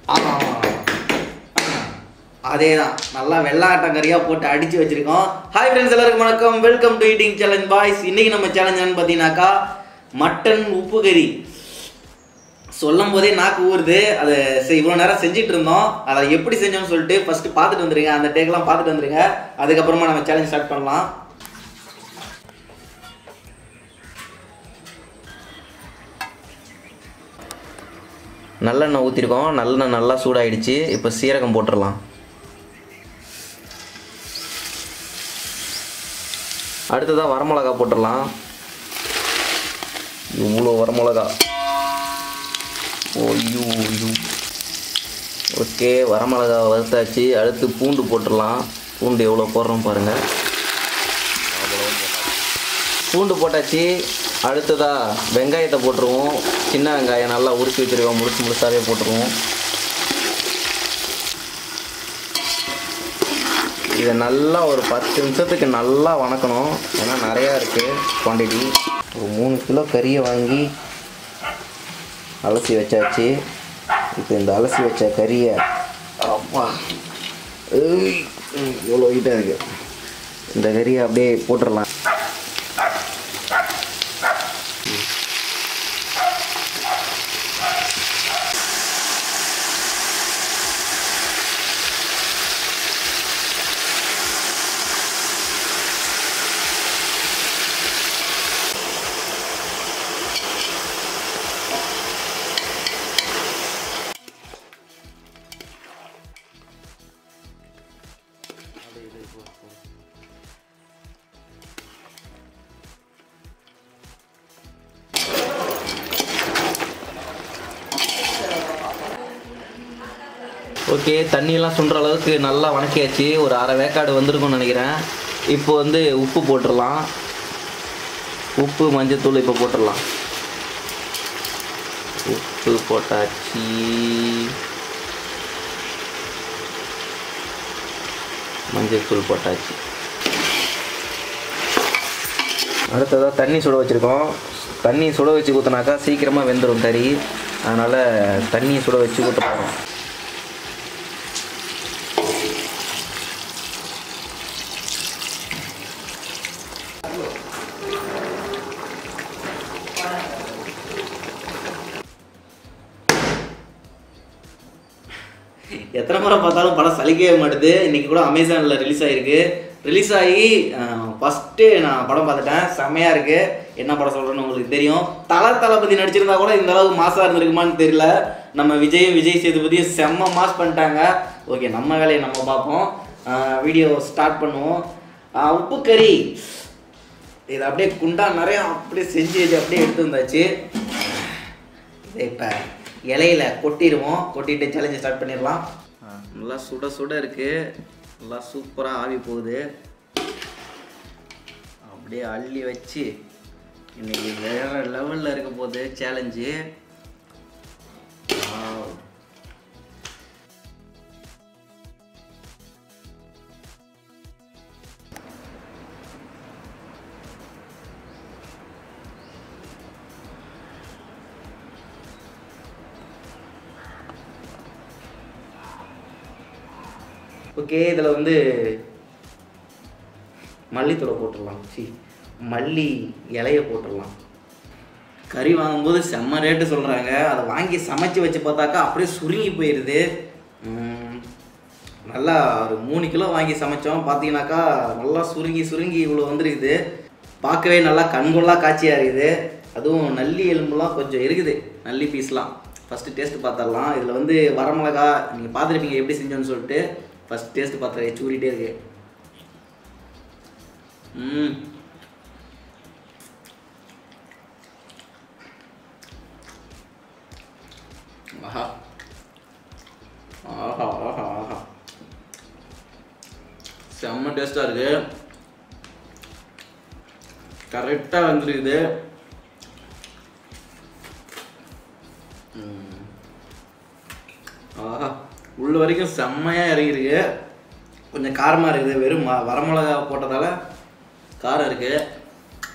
அதே தான் நல்லா வெள்ளாட்டங்கறியாக போட்டு அடித்து வச்சுருக்கோம் ஹாய் ஃப்ரெண்ட்ஸ் எல்லாருக்கும் வணக்கம் welcome to eating challenge boys இன்றைக்கி நம்ம சேலஞ்ச் என்னன்னு பார்த்தீங்கன்னாக்கா மட்டன் உப்பு கறி சொல்லும் போதே நாக்கு ஊறுது அதை செ- இவ்வளோ நேரம் செஞ்சுட்டு இருந்தோம் அதை எப்படி செஞ்சோம்னு சொல்லிட்டு ஃபஸ்ட்டு பார்த்துட்டு வந்துருங்க அந்த டேக்கெல்லாம் பார்த்துட்டு வந்துருங்க அதுக்கப்புறமா நம்ம சேலஞ்ச் ஸ்டார்ட் பண்ணலாம் நல்லெண்ணெய் ஊற்றிருக்கோம் நல்லெண்ணெய் நல்லா சூடாயிடுச்சு இப்போ சீரகம் போட்டுடலாம் அடுத்ததாக வரமிளகா போட்டுடலாம் இவ்வளோ வரமிளகா ஓய்யோ ஐயோ ஓகே வரமிளகா வறுத்தாச்சு அடுத்து பூண்டு போட்டுடலாம் பூண்டு எவ்வளோ போடுறோம் பாருங்கள் பூண்டு போட்டாச்சு அடுத்ததா வெங்காயத்தை போட்டுருவோம் சின்ன வெங்காயம் நல்லா உரிச்சு வச்சிருக்கோம் முழுசு முழுசாவே போட்டுருவோம் இதை நல்லா ஒரு பத்து நிமிஷத்துக்கு நல்லா வணக்கணும் ஏன்னா நிறையா இருக்குது குவான்டிட்டி ஒரு மூணு கிலோ கறியை வாங்கி அலசி வச்சாச்சு இப்போ இந்த அலசி வச்ச கறியை அப்பா ஏய், ம், இவ்வளோ ஹீட்டாக இருக்குது இந்த கறியை அப்படியே போட்டுடலாம் ஓகே தண்ணியெல்லாம் சுண்டுற அளவுக்கு நல்லா வணக்கியாச்சு ஒரு அரை வேக்காடு வந்திருக்கும்னு நினைக்கிறேன் இப்போ வந்து உப்பு போட்டுடலாம் உப்பு மஞ்சத்தூள் இப்போ போட்டுடலாம் உப்பு போட்டாச்சு மஞ்சத்தூள் போட்டாச்சு அடுத்ததாக தண்ணி சுட வச்சுருக்கோம் தண்ணி சுட வச்சு ஊற்றினாக்கா சீக்கிரமாக வெந்துடும் கறி அதனால் தண்ணி சுட வச்சு ஊற்ற போகிறோம் எத்தனை முறை பார்த்தாலும் படம் சலிக்கவே மாட்டுது இன்னைக்கு கூட அமேசானில் ரிலீஸ் ஆகிருக்கு ரிலீஸ் ஆகி ஃபஸ்ட்டு நான் படம் பார்த்துட்டேன் செம்மையாக இருக்குது என்ன படம் சொல்கிறேன்னு உங்களுக்கு தெரியும் தல தளபதி நடிச்சிருந்தா கூட இந்த அளவுக்கு மாசாக இருந்திருக்குமான்னு தெரியல நம்ம விஜயும் விஜய் சேதுபதியும் செம்ம மாஸ் பண்ணிட்டாங்க ஓகே நம்ம வேலையை நம்ம பார்ப்போம் வீடியோ ஸ்டார்ட் பண்ணுவோம் ஆஹ் உப்பு கறி இதை அப்படியே குண்டா நிறைய அப்படியே செஞ்சு வச்சு அப்படியே எடுத்து வந்தாச்சு இதை இப்போ இலையில கொட்டிடுவோம் கொட்டிட்டு சேலஞ்சை ஸ்டார்ட் பண்ணிடலாம் நல்லா சுட சுட இருக்கு நல்லா சூப்பராக ஆவி போகுது அப்படியே அள்ளி வச்சு இன்னைக்கு வேற லெவலில் இருக்க போகுது சேலஞ்சு ஓகே இதில் வந்து மல்லித்தூளை போட்டுடலாம் சி மல்லி இலைய போட்டுடலாம் கறி வாங்கும்போது செம்ம ரேட்டு சொல்கிறாங்க அதை வாங்கி சமைச்சு வச்சு பார்த்தாக்கா அப்படியே சுருங்கி போயிடுது உம், நல்லா ஒரு மூணு கிலோ வாங்கி சமைச்சோம் பார்த்தீங்கன்னாக்கா நல்லா சுருங்கி சுருங்கி இவ்வளோ வந்துருக்குது பார்க்கவே நல்லா கண்கொள்ளா காட்சியாக இருக்குது அதுவும் நல்லி எலும்புலாம் கொஞ்சம் இருக்குது நல்லி பீஸ்லாம் ஃபஸ்ட்டு டேஸ்ட் பார்த்துடலாம் இதில் வந்து வரமிளகா நீங்கள் பார்த்துருப்பீங்க எப்படி செஞ்சோன்னு சொல்லிட்டு ஃபஸ்ட் டேஸ்ட் பார்த்துருக்கேன் சூறிட்டே இருக்கு ம் ஆஹா ஆஹா ஆஹா ஆஹா செம்ம டேஸ்ட்டாக இருக்கு கரெக்டாக வந்துருக்குது ம். ஆஹா உள்ள வரைக்கும் செம்மையாக இறங்கியிருக்கு கொஞ்சம் காரமாக இருக்குது வெறும் ம- வரமிளகா போட்டதால காரம் இருக்கு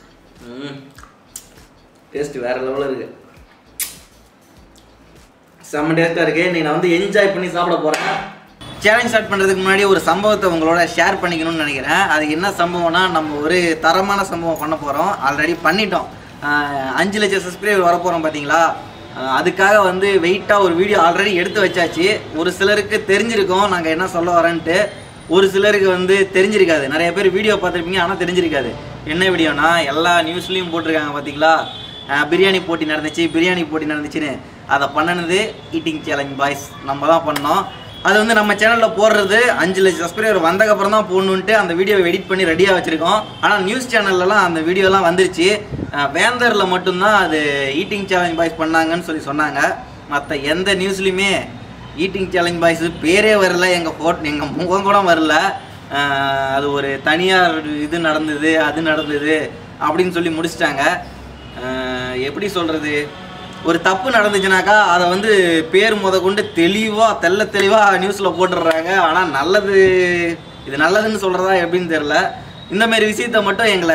ம் டேஸ்ட் வேற லெவலில் இருக்கு செம்ம டேஸ்ட்டாக இருக்குது இன்னைக்கு நான் வந்து என்ஜாய் பண்ணி சாப்பிட போகிறேன் சேலஞ்ச் ஸ்டார்ட் பண்ணுறதுக்கு முன்னாடி ஒரு சம்பவத்தை உங்களோட ஷேர் பண்ணிக்கணும்னு நினைக்கிறேன் அது என்ன சம்பவம்னா நம்ம ஒரு தரமான சம்பவம் பண்ண போகிறோம் ஆல்ரெடி பண்ணிட்டோம் ஆஹ் அஞ்சு லட்சம் சப்ஸ்கிரைபர் வர போகிறோம் பார்த்தீங்களா ஆஹ் அதுக்காக வந்து வெயிட்டாக ஒரு வீடியோ ஆல்ரெடி எடுத்து வச்சாச்சு ஒரு சிலருக்கு தெரிஞ்சிருக்கோம் நாங்கள் என்ன சொல்ல வரேன்ட்டு ஒரு சிலருக்கு வந்து தெரிஞ்சிருக்காது நிறைய பேர் வீடியோ பார்த்துருப்பீங்க ஆனால் தெரிஞ்சிருக்காது என்ன வீடியோனா எல்லா நியூஸ்லேயும் போட்டிருக்காங்க பார்த்தீங்களா ஆஹ் பிரியாணி போட்டி நடந்துச்சு பிரியாணி போட்டி நடந்துச்சுன்னு அதை பண்ணினது ஈட்டிங் சேலஞ்ச் பாய்ஸ் நம்ம தான் பண்ணோம் அது வந்து நம்ம சேனலில் போடுறது அஞ்சு லட்சம் சப்ஸ்கிரைபர் வந்தக்கப்புறம் தான் போடணுன்ட்டு அந்த வீடியோவை எடிட் பண்ணி ரெடியாக வச்சுருக்கோம் ஆனால் நியூஸ் சேனல்லலாம் அந்த வீடியோலாம் வந்துருச்சு ஆஹ் வேந்தரில் மட்டும்தான் அது ஈட்டிங் சேலஞ்ச் பாய்ஸ் பண்ணாங்கன்னு சொல்லி சொன்னாங்க மற்ற எந்த நியூஸ்லையுமே ஈட்டிங் சேலஞ்ச் பாய்ஸ் பேரே வரல எங்கள் ஃபோட் எங்கள் முகம் கூட வரல ஆஹ் அது ஒரு தனியார் இது நடந்தது அது நடந்தது அப்படின்னு சொல்லி முடிச்சிட்டாங்க ஆஹ் எப்படி சொல்கிறது ஒரு தப்பு நடந்துச்சுனாக்கா அதை வந்து பேர் முத கொண்டு தெளிவாக தெள்ள தெளிவாக நியூஸில் போட்டுடுறாங்க ஆனால் நல்லது இது நல்லதுன்னு சொல்கிறதா எப்படின்னு தெரில இந்த மாதிரி விஷயத்த மட்டும் எங்களை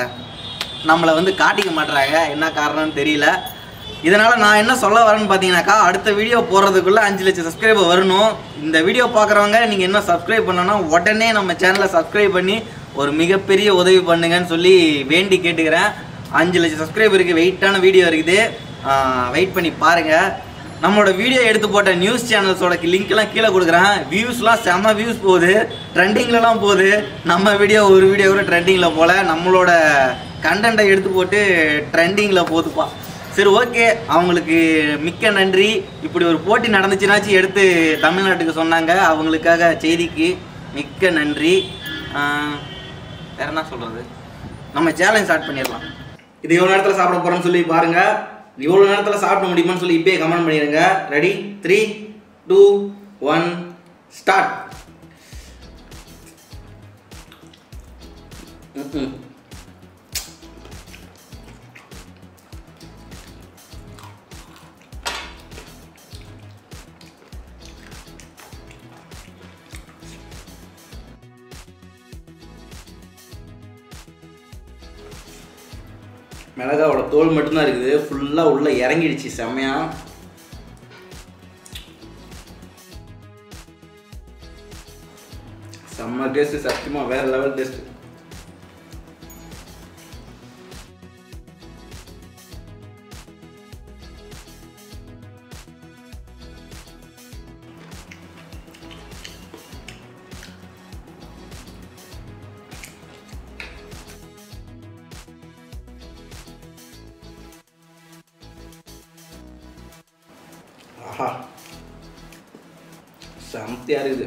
நம்மளை வந்து காட்டிக்க மாட்டுறாங்க என்ன காரணம்னு தெரியல இதனால் நான் என்ன சொல்ல வரேன்னு பார்த்தீங்கன்னாக்கா அடுத்த வீடியோ போடுறதுக்குள்ளே அஞ்சு லட்சம் சப்ஸ்கிரைபர் வரணும் இந்த வீடியோ பார்க்குறவங்க நீங்கள் என்ன சப்ஸ்கிரைப் பண்ணணும்னா உடனே நம்ம சேனலை சப்ஸ்கிரைப் பண்ணி ஒரு மிகப்பெரிய உதவி பண்ணுங்கன்னு சொல்லி வேண்டி கேட்டுக்கிறேன் அஞ்சு லட்சம் சப்ஸ்கிரைபருக்கு வெயிட்டான வீடியோ இருக்குது வெயிட் பண்ணி பாருங்கள் நம்மளோட வீடியோ எடுத்து போட்ட நியூஸ் சேனல்ஸோட லிங்க்லாம் கீழே கொடுக்குறேன் வியூஸ்லாம் செம்ம வியூஸ் போகுது ட்ரெண்டிங்லலாம் போகுது நம்ம வீடியோ ஒரு வீடியோ கூட ட்ரெண்டிங்கில் போல நம்மளோட கண்டென்ட்டை எடுத்து போட்டு ட்ரெண்டிங்கில் போகுதுப்பா சரி ஓகே அவங்களுக்கு மிக்க நன்றி இப்படி ஒரு போட்டி நடந்துச்சுனாச்சும் எடுத்து தமிழ்நாட்டுக்கு சொன்னாங்க அவங்களுக்காக செய்திக்கு மிக்க நன்றி ஆஹ், வேற என்ன சொல்கிறது நம்ம சேலஞ்ச் ஸ்டார்ட் பண்ணிடலாம் இது எவ்வளோ நேரத்தில் சாப்பிட போகிறோம்னு சொல்லி பாருங்க இவ்வளோ நேரத்தில் சாப்பிட முடியுமான்னு சொல்லி இப்பயே கமெண்ட் பண்ணிடுங்க ready three two one start hmm மிளகாவோட தோல் மட்டும்தான் இருக்குது ஃபுல்லாக உள்ள இறங்கிடுச்சு செம்மையா செம்ம டேஸ்ட் சத்தியமா வேற லெவல் டேஸ்ட் ஆஹா செமத்தியா இருக்குது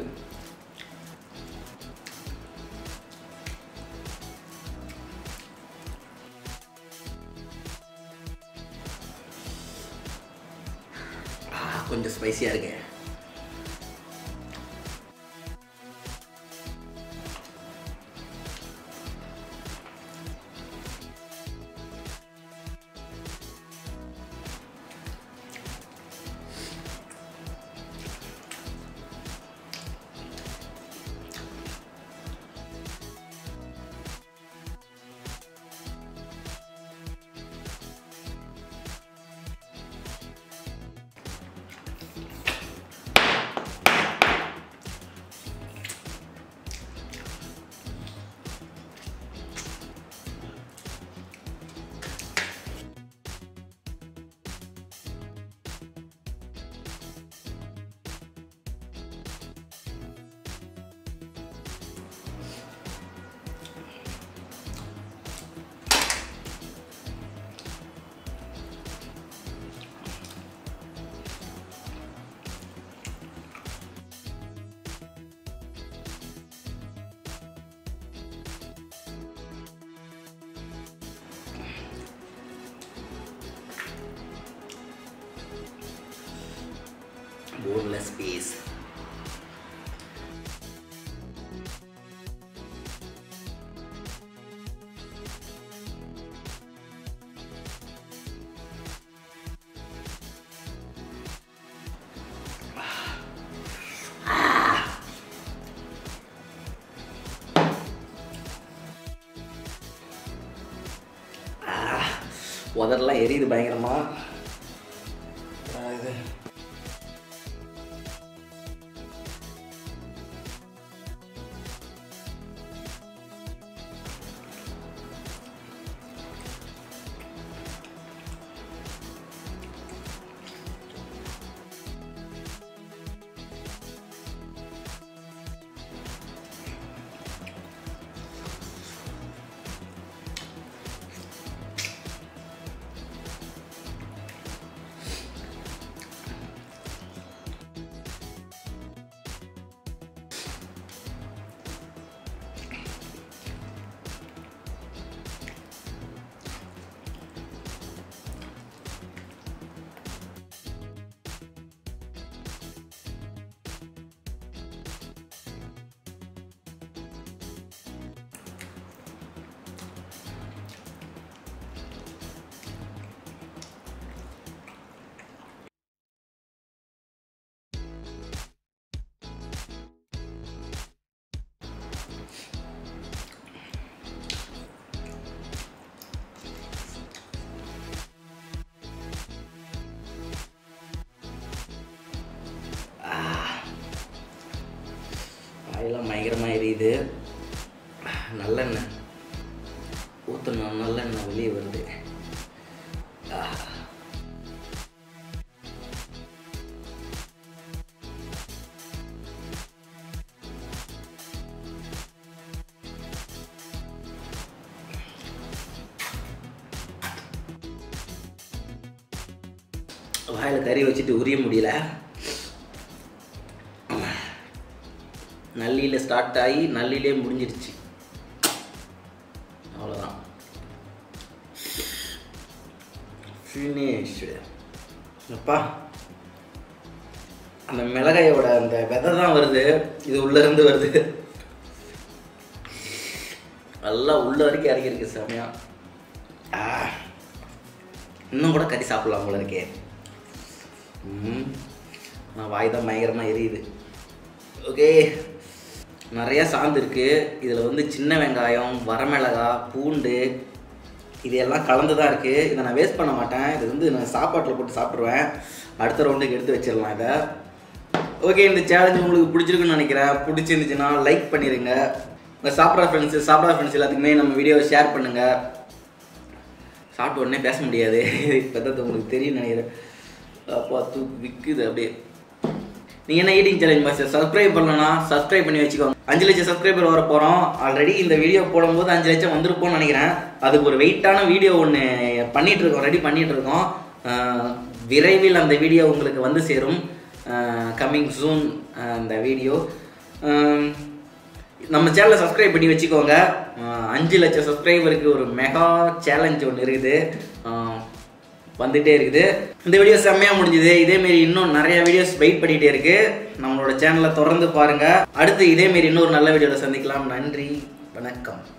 ஆ, கொஞ்சம் ஸ்பைசியா இருக்கு boneless piece உதரெல்லாம் எரியுது பயங்கரமா ஆ, இது வாயெல்லாம் பயங்கரமாக எரியுது நல்லெண்ணெய் ஊற்றணும் நல்லெண்ணெய் வெளியே வருது ஆ. வாயில் கறி வச்சுட்டு உரிய முடியல நல்லியில் ஸ்டார்ட் ஆகி நல்லிலே முடிஞ்சிருச்சு அவ்வளோதான் ஃபினிஷ் அப்பா அந்த மிளகாயோட அந்த விதை தான் வருது இது உள்ள இருந்து வருது நல்லா உள்ள வரைக்கும் இறங்கி இருக்கு செமையா ஆ. இன்னும் கூட கறி சாப்பிடலாம் போல இருக்கே ம் நான் வாய் தான் பயங்கரமாக எரியுது ஓகே நிறைய சாந்து இருக்குது இதில் வந்து சின்ன வெங்காயம் வரமிளகா பூண்டு இது எல்லாம் கலந்து தான் இருக்குது இதை நான் வேஸ்ட் பண்ண மாட்டேன் இது வந்து நான் சாப்பாட்டில் போட்டு சாப்பிட்ருவேன் அடுத்த ரவுண்டுக்கு எடுத்து வச்சிடலாம் இதை ஓகே இந்த சேலஞ்ச் உங்களுக்கு பிடிச்சிருக்குன்னு நினைக்கிறேன் பிடிச்சிருந்துச்சுன்னா லைக் பண்ணிடுங்க உங்கள் சாப்பிட்ற ஃப்ரெண்ட்ஸு சாப்பிட்ற ஃப்ரெண்ட்ஸ் எல்லாத்துக்குமே நம்ம வீடியோவை ஷேர் பண்ணுங்கள் சாப்பிட்ட உடனே பேச முடியாது இப்போ தான் உங்களுக்கு தெரியும் நினைக்கிறேன் அப்பா தூ விற்குது அப்படியே நீங்கள் என்ன ஈட்டிங் சேலஞ்ச் மாஸ்டர் சப்ஸ்கிரைப் பண்ணலன்னா சப்ஸ்கிரைப் பண்ணி வச்சுக்கோங்க அஞ்சு லட்சம் சப்ஸ்கிரைபர் வர போகிறோம் ஆல்ரெடி இந்த வீடியோ போடும்போது அஞ்சு லட்சம் வந்திருப்போம்னு நினைக்கிறேன் அதுக்கு ஒரு வெயிட்டான வீடியோ ஒன்று பண்ணிட்டு இருக்கோம் ரெடி பண்ணிட்டு இருக்கோம் அஹ் விரைவில் அந்த வீடியோ உங்களுக்கு வந்து சேரும் கம்மிங் சூன் அந்த வீடியோ நம்ம சேனலை சப்ஸ்கிரைப் பண்ணி வச்சுக்கோங்க அஹ் அஞ்சு லட்சம் சப்ஸ்கிரைபருக்கு ஒரு மெகா சேலஞ்ச் ஒன்று இருக்குது அஹ் வந்துட்டே இருக்குது இந்த வீடியோ செம்மையா முடிஞ்சுது இதேமாரி இன்னும் நிறைய வீடியோஸ் வெயிட் பண்ணிட்டே இருக்கு நம்மளோட சேனலை தொடர்ந்து பாருங்க அடுத்து இதேமாரி இன்னொரு நல்ல வீடியோவில் சந்திக்கலாம் நன்றி வணக்கம்